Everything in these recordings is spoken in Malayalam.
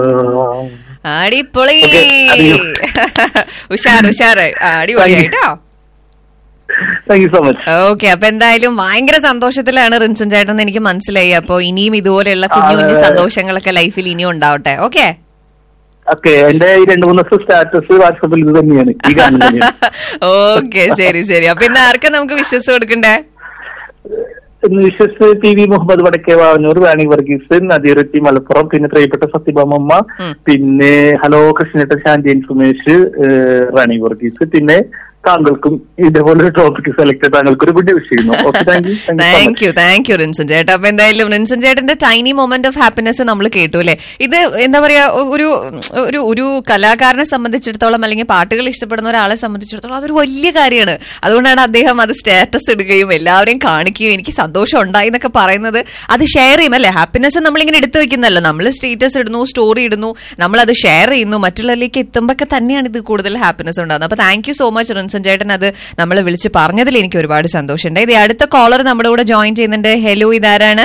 അടിപൊളി Okay, അധികം. ഉഷാർ ഉഷാർ അടിപൊളിയായിട്ടോ thank you so much okay അപ്പൊ എന്തായാലും ഭയങ്കര സന്തോഷത്തിലാണ് റിൻസൻ ചേട്ടൻ എന്ന് എനിക്ക് മനസ്സിലായി അപ്പൊ ഇനിയും ഇതുപോലെയുള്ള കുഞ്ഞു കുഞ്ഞു അതെ. സന്തോഷങ്ങളൊക്കെ ലൈഫിൽ ഇനിയും ഉണ്ടാവട്ടെ ഓക്കെ ഓക്കെ എന്റെ ഈ രണ്ടു മൂന്ന് ദിവസം സ്റ്റാറ്റസ് വാട്സപ്പിൽ ഇത് തന്നെയാണ് ഈ ഗാനം തന്നെയാണ് ഓക്കെ ശരി ശരി അപ്പൊ ഇന്ന് ആർക്കാ നമുക്ക് വിശ്വസ് കൊടുക്കണ്ടേ ഇന്ന് വിശ്വസ് പി വി മുഹമ്മദ് വടക്കേ വാവന്നൂർ റാണി വർഗീസ് നദീറത്തി മലപ്പുറം പിന്നെ പ്രിയപ്പെട്ട സത്യഭാമമ്മ ഉം. പിന്നെ ഹലോ കൃഷ്ണേട്ടൻ ശാന്തിയൻ സുമേഷ് ഏഹ്, റാണി വർഗീസ് പിന്നെ താങ്കൾക്കും ഇതേപോലെ ഒരു ടോപ്പിക് സെലക്ട് ചെയ്ത് താങ്കൾക്ക് ഒരു ഗുഡ് വിഷ് ചെയ്യുന്നു okay thank you thank you thank you Rinson ചേട്ടാ അപ്പൊ എന്തായാലും റിൻസൻ ചേട്ടന്റെ ടൈനി മൊമെന്റ് ഓഫ് ഹാപ്പിനെസ് നമ്മൾ കേട്ടു അല്ലെ ഇത് എന്താ പറയാ ഒരു ഒരു ഒരു കലാകാരനെ സംബന്ധിച്ചിടത്തോളം അല്ലെങ്കിൽ പാട്ടുകൾ ഇഷ്ടപ്പെടുന്ന ഒരാളെ സംബന്ധിച്ചിടത്തോളം അതൊരു വലിയ കാര്യമാണ് അതുകൊണ്ടാണ് അദ്ദേഹം അത് സ്റ്റാറ്റസ് ഇടുകയും എല്ലാവരെയും കാണിക്കുകയും എനിക്ക് സന്തോഷം ഉണ്ടായി എന്നൊക്കെ പറയുന്നത് അത് ഷെയർ ചെയ്യും അല്ലെ ഹാപ്പിനെസ് നമ്മളിങ്ങനെ എടുത്തു വെക്കുന്നല്ലോ നമ്മൾ സ്റ്റേറ്റസ് ഇടുന്നു സ്റ്റോറി ഇടുന്നു നമ്മൾ അത് ഷെയർ ചെയ്യുന്നു മറ്റുള്ളവരിലേക്ക് എത്തുമ്പോഴൊക്കെ തന്നെയാണ് ഇത് കൂടുതൽ ഹാപ്പിനെസ് ഉണ്ടാകുന്നത് അപ്പൊ thank you so much Rinson ചേട്ടൻ അത് നമ്മൾ വിളിച്ച് പറഞ്ഞതിൽ എനിക്ക് ഒരുപാട് സന്തോഷമുണ്ട് ഇത് അടുത്ത കോളർ നമ്മുടെ കൂടെ ജോയിൻ ചെയ്യുന്നുണ്ട് ഹലോ ഇതാരാണ്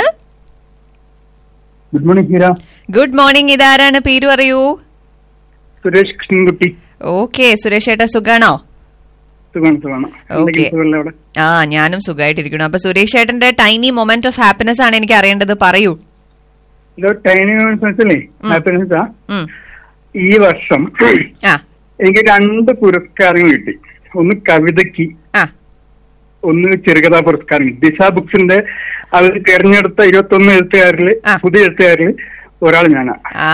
good morning Heera good morning ഇതാരാണ് പേര് പറയൂ സുരേഷ് കൃഷ്ണൻകുട്ടി ഓക്കെ സുരേഷ് ചേട്ടാ സുഖാണോ സുഖമാണ് സുഖമാണ് Okay. എന്തെങ്കിലും സുഖമല്ലേ അവിടെ ആ ഞാനും സുഖമായിട്ടിരിക്കുന്നു അപ്പൊ സുരേഷ് ചേട്ടന്റെ ടൈനി മൊമെന്റ് ഓഫ് ഹാപ്പിനെസ് ആണ് എനിക്ക് അറിയേണ്ടത് പറയൂ ഇത് ടൈനി വെച്ചല്ലേ ഹാപ്പിനെസ് ഉം. ഈ വർഷം ആ എനിക്ക് രണ്ട് പുരസ്കാരങ്ങൾ കിട്ടി ഒന്ന് കവിതയ്ക്ക് ആ ഒന്ന് ചെറുകഥാ പുരസ്കാരം കിട്ടി. ദിശ ബുക്സിന്റെ അവർ തിരഞ്ഞെടുത്ത ഇരുപത്തൊന്ന് എഴുത്തുകാരില് ആ. പുതിയ എഴുത്തുകാരിൽ ഒരാൾ ഞാനാ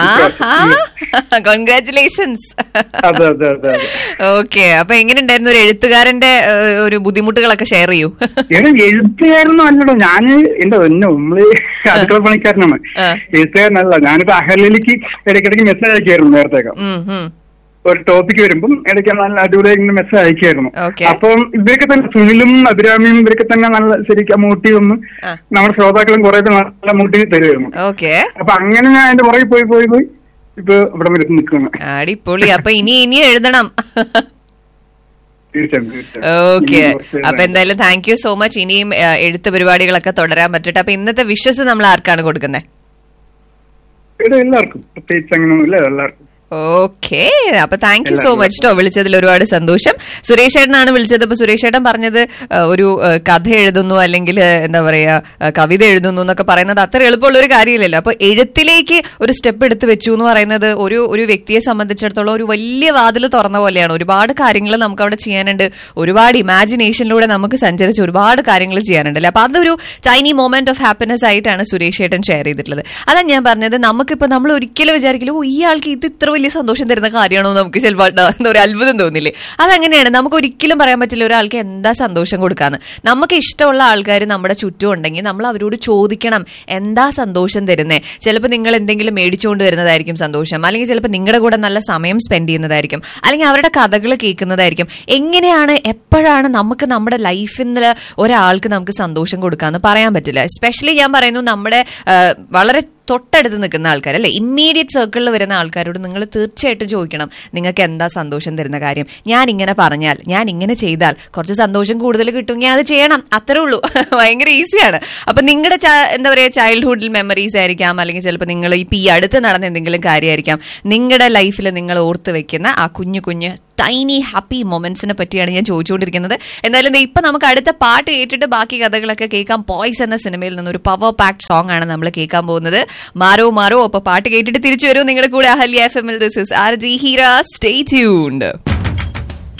കൺഗ്രാറ്റുലേഷൻസ് അതെ അതെ അതെ അതെ ഓക്കെ അപ്പൊ എങ്ങനെയുണ്ടായിരുന്നു ഒരു എഴുത്തുകാരന്റെ ഏഹ്, ഒരു ബുദ്ധിമുട്ടുകളൊക്കെ ഷെയർ ചെയ്യൂ ഏടാ എഴുത്തുകാരനോ അല്ലടോ ഞാന് എന്റെ ഒന്നെ നമ്മള് അടുക്കള പണിക്കാരനാണ് ആ. എഴുത്തുകാരനല്ല ഞാനിപ്പോ അഹലിലേക്ക് ഇടയ്ക്കിടയ്ക്ക് മെസ്സേജ് അയക്കായിരുന്നു നേരത്തേക്ക് ഉം, ഉം. ഒരു ടോപ്പിക് വരുമ്പം ഇടയ്ക്ക് നല്ല അടിപൊളിയായി മെസ്സേജ് അയക്കായിരുന്നു Okay. അപ്പം ഇവരൊക്കെ തന്നെ സുനിലും അഭിരാമിയും ഇവരൊക്കെ തന്നെ നല്ല ശരിക്കും മോട്ടീവ് ഒന്ന് ആ. നമ്മുടെ ശ്രോതാക്കളും കുറെ നല്ല മോട്ടീവ് തരുമായിരുന്നു ഓക്കെ അപ്പൊ അങ്ങനെ ഞാൻ അതിന്റെ പുറകെ പോയി പോയി പോയി ഇപ്പൊ ഇവിടെ വരെ നിൽക്കുന്നു അടിപൊളി അപ്പൊ ഇനി ഇനി എഴുതണം തീർച്ചയായും തീർച്ചയായും. ഓക്കെ ഇനി കുറച്ച് അപ്പൊ എന്തായാലും താങ്ക് യു സോ മച്ച് ഇനിയും ഏഹ്, എഴുത്ത് പരിപാടികളൊക്കെ തുടരാൻ പറ്റട്ടെ അപ്പൊ ഇന്നത്തെ വിശ്വസ് നമ്മൾ ആർക്കാണ് കൊടുക്കുന്നത് ഇവിടെ എല്ലാവർക്കും പ്രത്യേകിച്ച് അങ്ങനെയൊന്നുമില്ല എല്ലാവർക്കും ഓക്കെ അപ്പൊ താങ്ക് യു സോ മച്ച് കേട്ടോ വിളിച്ചതിൽ ഒരുപാട് സന്തോഷം സുരേഷ് ചേട്ടനാണ് വിളിച്ചത് അപ്പൊ സുരേഷ് ചേട്ടൻ പറഞ്ഞത് ആ, ഒരു ആ, കഥ എഴുതുന്നു അല്ലെങ്കിൽ ആ, എന്താ പറയാ ആ, കവിത എഴുതുന്നു എന്നൊക്കെ പറയുന്നത് അത്ര എളുപ്പമുള്ള ഒരു കാര്യമില്ലല്ലോ അപ്പൊ എഴുത്തിലേക്ക് ഒരു സ്റ്റെപ്പ് എടുത്ത് വെച്ചു എന്ന് പറയുന്നത് ഒരു ഒരു വ്യക്തിയെ സംബന്ധിച്ചിടത്തോളം ഒരു വലിയ വാതിൽ തുറന്ന പോലെയാണ് ഒരുപാട് കാര്യങ്ങൾ നമുക്ക് അവിടെ ചെയ്യാനുണ്ട് ഒരുപാട് ഇമാജിനേഷനിലൂടെ നമുക്ക് സഞ്ചരിച്ച് ഒരുപാട് കാര്യങ്ങൾ ചെയ്യാനുണ്ട് അല്ലേ അപ്പൊ അതൊരു ടൈനി മൊമെന്റ് ഓഫ് ഹാപ്പിനെസ് ആയിട്ടാണ് സുരേഷ് ചേട്ടൻ ഷെയർ ചെയ്തിട്ടുള്ളത് അതാ ഞാൻ പറഞ്ഞത് നമുക്കിപ്പോ നമ്മൾ ഒരിക്കലും വിചാരിക്കില്ല ഓ ഈ ആൾക്ക് ഇത് ഇത്ര വലിയ സന്തോഷം തരുന്ന കാര്യമാണോ എന്ന് നമുക്ക് ചിലപ്പോൾ എന്താ ഒരു അത്ഭുതം തോന്നില്ലേ അതങ്ങനെയാണ് നമുക്ക് ഒരിക്കലും പറയാൻ പറ്റില്ല ഒരാൾക്ക് എന്താ സന്തോഷം കൊടുക്കാന്ന് നമുക്ക് ഇഷ്ടമുള്ള ആൾക്കാർ നമ്മുടെ ചുറ്റും ഉണ്ടെങ്കിൽ നമ്മൾ അവരോട് ചോദിക്കണം എന്താ സന്തോഷം തരുന്നേ ചിലപ്പോൾ നിങ്ങൾ എന്തെങ്കിലും മേടിച്ചുകൊണ്ട് വരുന്നതായിരിക്കും സന്തോഷം അല്ലെങ്കിൽ ചിലപ്പോൾ നിങ്ങളുടെ കൂടെ നല്ല സമയം സ്പെൻഡ് ചെയ്യുന്നതായിരിക്കും അല്ലെങ്കിൽ അവരുടെ കഥകൾ കേൾക്കുന്നതായിരിക്കും എങ്ങനെയാണ് എപ്പോഴാണ് നമുക്ക് നമ്മുടെ ലൈഫിൽ നിന്ന് ഒരാൾക്ക് നമുക്ക് സന്തോഷം കൊടുക്കാന്ന് പറയാൻ പറ്റില്ല എസ്പെഷ്യലി ഞാൻ പറയുന്നു നമ്മുടെ ആ, വളരെ തൊട്ടടുത്ത് നിൽക്കുന്ന ആൾക്കാർ അല്ലെ ഇമ്മീഡിയറ്റ് സർക്കിളിൽ വരുന്ന ആൾക്കാരോട് നിങ്ങൾ തീർച്ചയായിട്ടും ചോദിക്കണം നിങ്ങൾക്ക് എന്താ സന്തോഷം തരുന്ന കാര്യം ഞാൻ ഇങ്ങനെ പറഞ്ഞാൽ ഞാൻ ഇങ്ങനെ ചെയ്താൽ കുറച്ച് സന്തോഷം കൂടുതൽ കിട്ടുമെങ്കിൽ അത് ചെയ്യണം അത്രേ ഉള്ളൂ ഭയങ്കര ഈസിയാണ് അപ്പൊ നിങ്ങളുടെ എന്താ പറയുക ചൈൽഡ്ഹുഡിൽ മെമ്മറീസ് ആയിരിക്കാം അല്ലെങ്കിൽ ചിലപ്പോൾ നിങ്ങൾ ഇപ്പൊ ഈ അടുത്ത് നടന്ന എന്തെങ്കിലും കാര്യമായിരിക്കാം നിങ്ങളുടെ ലൈഫിൽ നിങ്ങൾ ഓർത്ത് വെക്കുന്ന ആ കുഞ്ഞു കുഞ്ഞു ടൈനി ഹാപ്പി മൊമെന്റ്സിനെ പറ്റിയാണ് ഞാൻ ചോദിച്ചുകൊണ്ടിരിക്കുന്നത് എന്തായാലും ദേ ഇപ്പൊ നമുക്ക് അടുത്ത പാട്ട് കേട്ടിട്ട് ബാക്കി കഥകളൊക്കെ കേൾക്കാം പോയ്സ് എന്ന സിനിമയിൽ നിന്ന് ഒരു പവർ പാക്ട് സോങ് ആണ് നമ്മൾ കേൾക്കാൻ പോകുന്നത് മാറോ മാറോ അപ്പൊ പാട്ട് കേട്ടിട്ട് തിരിച്ചു വരും നിങ്ങളുടെ കൂടെ Ahalya F M L this is R G Heera stay tuned